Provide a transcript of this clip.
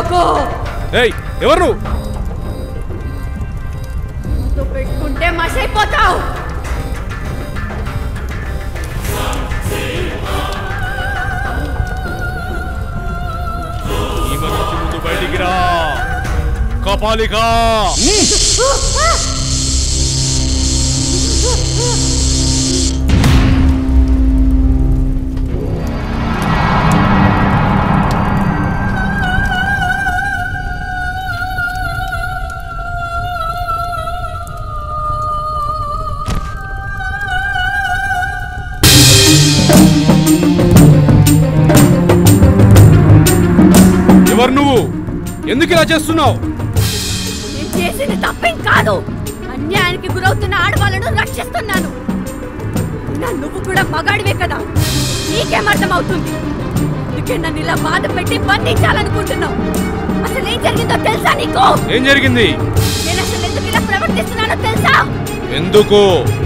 పెట్టుకోకు ఏయ్ ఎవరు నువ్వు నాతో పెట్టుకుంటే మసైపోతావు ఈ మనిషి ముందు బయటికి రా కపాలిక ఎవరు నువ్వు ఎందుకు ఇలా చేస్తున్నావు నేను చేసిన తప్పేం కాదు అన్యాయానికి గురవుతున్న ఆడవాళ్ళను రక్షిస్తున్నాను నా నువ్వు కూడా మగాడివే కదా నీకేం అర్థమవుతుంది అందుకే నన్ను ఇలా బాధ పెట్టి బంధించాలనుకుంటున్నావు అసలు ఏం జరిగిందో తెలుసా నీకు ఏం జరిగింది నేను అసలు ఎందుకు ఇలా ప్రవర్తిస్తున్నానో తెలుసా ఎందుకు